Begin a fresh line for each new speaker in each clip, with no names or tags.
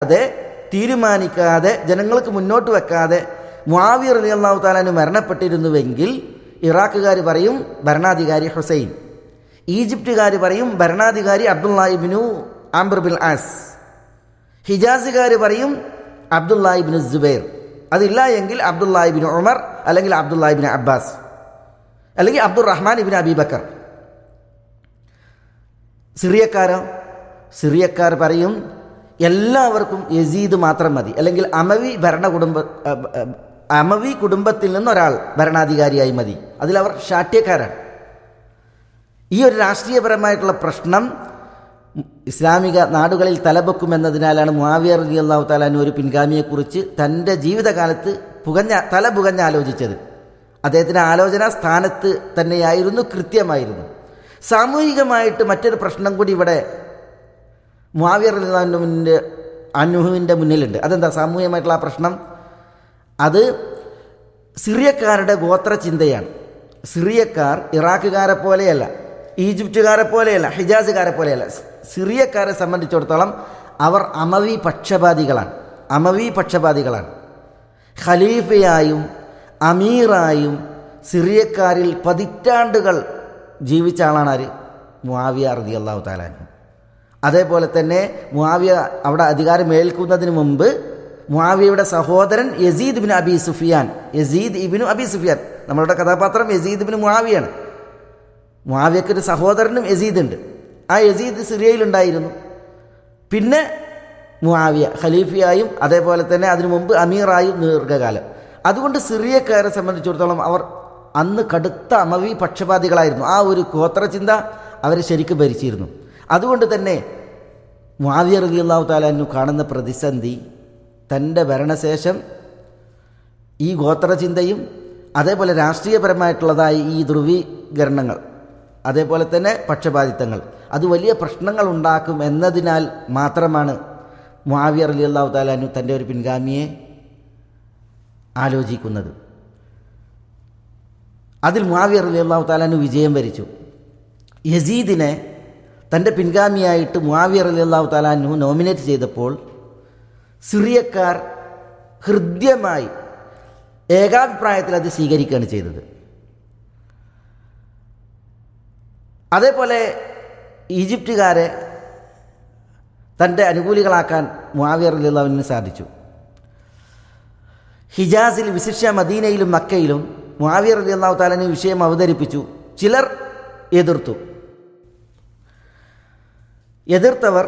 അതെ തീരുമാനിക്കാതെ ജനങ്ങൾക്ക് മുന്നോട്ട് വെക്കാതെ മുആവിയ അലി അള്ളാഹു താലാന് മരണപ്പെട്ടിരുന്നുവെങ്കിൽ ഇറാഖുകാർ പറയും ഭരണാധികാരി ഹുസൈൻ ഈജിപ്തുകാർ പറയും ഭരണാധികാരി അബ്ദുല്ലാഹിബിനു ആംബർ ബിൻ ആസ് ഹിജാസുകാർ പറയും അബ്ദുല്ലാഹിബിന് ജുബൈർ അതില്ല എങ്കിൽ അബ്ദുല്ലാഹിബിൻ ഉമർ അല്ലെങ്കിൽ അബ്ദുല്ലാഹിബിൻ അബ്ബാസ് അല്ലെങ്കിൽ അബ്ദുൾ റഹ്മാൻ ഇബിൻ അബീബക്കർ സിറിയക്കാരോ സിറിയക്കാർ പറയും എല്ലാവർക്കും യസീദ് മാത്രം മതി അല്ലെങ്കിൽ അമവി ഭരണകുടുംബ അ- അ- അമവി കുടുംബത്തിൽ നിന്നൊരാൾ ഭരണാധികാരിയായി മതി അതിലവർ ശാഠ്യക്കാരാണ് ഈ ഒരു രാഷ്ട്രീയപരമായിട്ടുള്ള പ്രശ്നം ഇസ്ലാമിക നാടുകളിൽ തലപൊക്കുമെന്നതിനാലാണ് മുആവിയ റലി അള്ളാഹു താലാനു ഒരു പിൻഗാമിയെക്കുറിച്ച് തൻ്റെ ജീവിതകാലത്ത് പുകഞ്ഞ തല പുകഞ്ഞ് ആലോചിച്ചത് അദ്ദേഹത്തിൻ്റെ ആലോചന സ്ഥാനത്ത് തന്നെയായിരുന്നു കൃത്യമായിരുന്നു സാമൂഹികമായിട്ട് മറ്റൊരു പ്രശ്നം കൂടി ഇവിടെ മുആവിയ റലി അള്ളാഹുവിൻ്റെ അനുഹുവിൻ്റെ മുന്നിലുണ്ട് അതെന്താ സാമൂഹികമായിട്ടുള്ള ആ പ്രശ്നം അത് സിറിയക്കാരുടെ ഗോത്രചിന്തയാണ് സിറിയക്കാർ ഇറാഖുകാരെ പോലെയല്ല ഈജിപ്തുകാരെ പോലെയല്ല ഹിജാസുകാരെ പോലെയല്ല സിറിയക്കാരെ സംബന്ധിച്ചിടത്തോളം അവർ അമവി പക്ഷപാതികളാണ് അമവി പക്ഷപാതികളാണ് ഖലീഫയായും അമീറായും സിറിയക്കാരിൽ പതിറ്റാണ്ടുകൾ ജീവിച്ച ആളാണ് ആര് മുആവിയ റതി അള്ളാഹു താലാനു അതേപോലെ തന്നെ മുആവിയ അവിടെ അധികാരം ഏൽക്കുന്നതിന് മുമ്പ് മുആവിയയുടെ സഹോദരൻ Yazid bin Abi Sufyan Yazid ibn Abi Sufyan നമ്മളുടെ കഥാപാത്രം യസീദ് ബിൻ മുആവിയാണ് മുആവിയക്ക് ഒരു സഹോദരനും യസീദ് ഉണ്ട് ആ യസീദ് സിറിയയിലുണ്ടായിരുന്നു പിന്നെ മുആവിയ ഖലീഫയായും അതേപോലെ തന്നെ അതിനു മുമ്പ് അമീറായും ദീർഘകാലം അതുകൊണ്ട് സിറിയക്കാരെ സംബന്ധിച്ചിടത്തോളം അവർ അന്ന് കടുത്ത അമവി പക്ഷപാതികളായിരുന്നു ആ ഒരു ഗോത്രചിന്ത അവർ ശരിക്കും ഭരിച്ചിരുന്നു അതുകൊണ്ട് തന്നെ മുആവിയ റലി അള്ളാഹു താലാനു കാണുന്ന പ്രതിസന്ധി തൻ്റെ ഭരണശേഷം ഈ ഗോത്രചിന്തയും അതേപോലെ രാഷ്ട്രീയപരമായിട്ടുള്ളതായ ഈ ധ്രുവീകരണങ്ങൾ അതേപോലെ തന്നെ പക്ഷപാതിത്വങ്ങൾ അത് വലിയ പ്രശ്നങ്ങൾ ഉണ്ടാക്കും എന്നതിനാൽ മാത്രമാണ് മുആവിയ അലി അള്ളാഹു താലാനു തൻ്റെ ഒരു പിൻഗാമിയെ ആലോചിക്കുന്നത് അതിൽ മുആവിയ അലി അള്ളാഹു താലാനു വിജയം വരിച്ചു യസീദിനെ തൻ്റെ പിൻഗാമിയായിട്ട് മുആവിയ അലി അള്ളാഹു താലാനു നോമിനേറ്റ് ചെയ്തപ്പോൾ സിറിയക്കാർ ഹൃദ്യമായി ഏകാഭിപ്രായത്തിൽ അത് സ്വീകരിക്കുകയാണ് ചെയ്തത് അതേപോലെ ഈജിപ്തുകാരെ തൻ്റെ അനുകൂലികളാക്കാൻ മുആവിയ റലിയുള്ളവിന് സാധിച്ചു ഹിജാസിൽ വിശിഷ്യ മദീനയിലും മക്കയിലും മുആവിയ റലി അള്ളാഹു താലന് വിഷയം അവതരിപ്പിച്ചു ചിലർ എതിർത്തു എതിർത്തവർ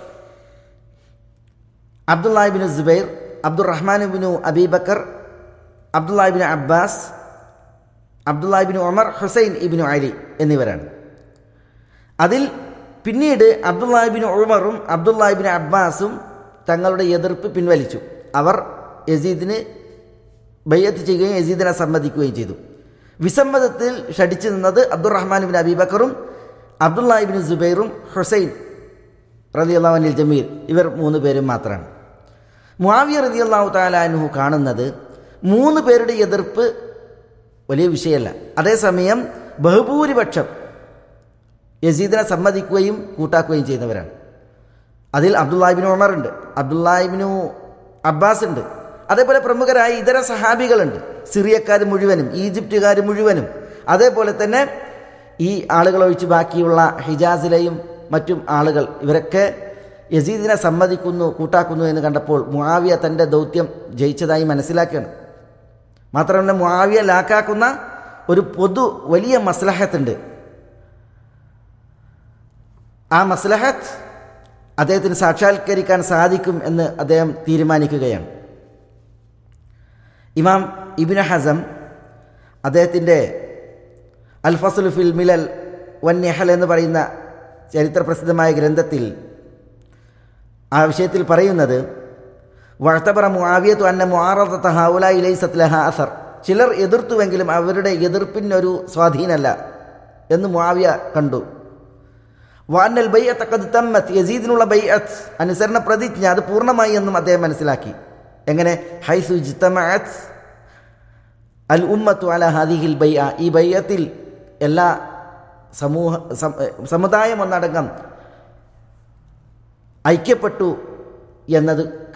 അബ്ദുല്ലാഹിബിന് ജുബൈർ അബ്ദുറഹ്മാനുബിനു അബീബക്കർ അബ്ദുല്ലാഹിബിന് അബ്ബാസ് അബ്ദുല്ലാഹിബിന് ഉമർ ഹുസൈൻ ഇബിനു അലി എന്നിവരാണ് അതിൽ പിന്നീട് അബ്ദുല്ലാഹിബിന് ഉമറും അബ്ദുല്ലാഹിബിന് അബ്ബാസും തങ്ങളുടെ എതിർപ്പ് പിൻവലിച്ചു അവർ യസീദിന് ബയ്യത്ത് ചെയ്യുകയും യസീദിനെ സമ്മതിക്കുകയും ചെയ്തു വിസമ്മതത്തിൽ ഷടിച്ചു നിന്നത് അബ്ദുറഹ്മാൻ ബിൻ അബീബക്കറും അബ്ദുല്ലാഹിബിൻ സുബൈറും ഹുസൈൻ റതി അള്ളാഹുനിൽ ജമീൽ ഇവർ മൂന്ന് പേരും മാത്രമാണ് മുആവിയ റതി അള്ളാഹു താലാനുഹു കാണുന്നത് മൂന്ന് പേരുടെ എതിർപ്പ് വലിയ വിഷയമല്ല അതേസമയം ബഹുഭൂരിപക്ഷം യസീദിനെ സമ്മതിക്കുകയും കൂട്ടാക്കുകയും ചെയ്യുന്നവരാണ് അതിൽ അബ്ദുല്ലാഹിബിന് ഉമറുണ്ട് അബ്ദുല്ലാഹിബിനു അബ്ബാസ് ഉണ്ട് അതേപോലെ പ്രമുഖരായ ഇതര സഹാബികളുണ്ട് സിറിയക്കാർ മുഴുവനും ഈജിപ്തുകാർ മുഴുവനും അതേപോലെ തന്നെ ഈ ആളുകൾ ഒഴിച്ച് ബാക്കിയുള്ള ഹിജാസിലെയും മറ്റും ആളുകൾ ഇവരൊക്കെ യസീദിനെ സമ്മതിക്കുന്നു കൂട്ടാക്കുന്നു എന്ന് കണ്ടപ്പോൾ മുആവിയ തൻ്റെ ദൗത്യം ജയിച്ചതായി മനസ്സിലാക്കുകയാണ് മാത്രമല്ല മുആവിയ ലാക്കാക്കുന്ന ഒരു പൊതു വലിയ മസ്ലഹത്തുണ്ട് ആ മസ്ലഹത്ത് അദ്ദേഹത്തിന് സാക്ഷാത്കരിക്കാൻ സാധിക്കും എന്ന് അദ്ദേഹം തീരുമാനിക്കുകയാണ് ഇമാം ഇബിന് ഹസം അദ്ദേഹത്തിൻ്റെ അൽ ഫസുൽ ഫിൽ മിലൽ വന്യഹൽ എന്ന് പറയുന്ന ചരിത്ര പ്രസിദ്ധമായ ഗ്രന്ഥത്തിൽ ആ വിഷയത്തിൽ പറയുന്നത് വഴത്തപറ മുആവിയത്തു അന്ന മുആറദത്ത ഹൗല ഇലൈസത്ത് ലഹ അസർ ചിലർ എതിർത്തുവെങ്കിലും അവരുടെ എതിർപ്പിനൊരു സ്വാധീനമല്ല എന്ന് മുആവിയ കണ്ടു വാനൽ ബൈഅത്ത് ഖദ് തമ്മത്ത് യസീദിനുള്ള ബൈഅത്ത് അനുസരണ പ്രതിജ്ഞ അത് പൂർണ്ണമായി എന്നും അദ്ദേഹം മനസ്സിലാക്കി എങ്ങനെ ഹൈസു ജിത്തമഅത്ത് അൽ ഉമ്മത്തു അല ഹാദിഹിൽ ബൈഅ ഈ ബൈഅത്തിൽ എല്ലാ സമൂഹ സമുദായം ഒന്നടങ്കം ഐക്യപ്പെട്ടു എന്നത്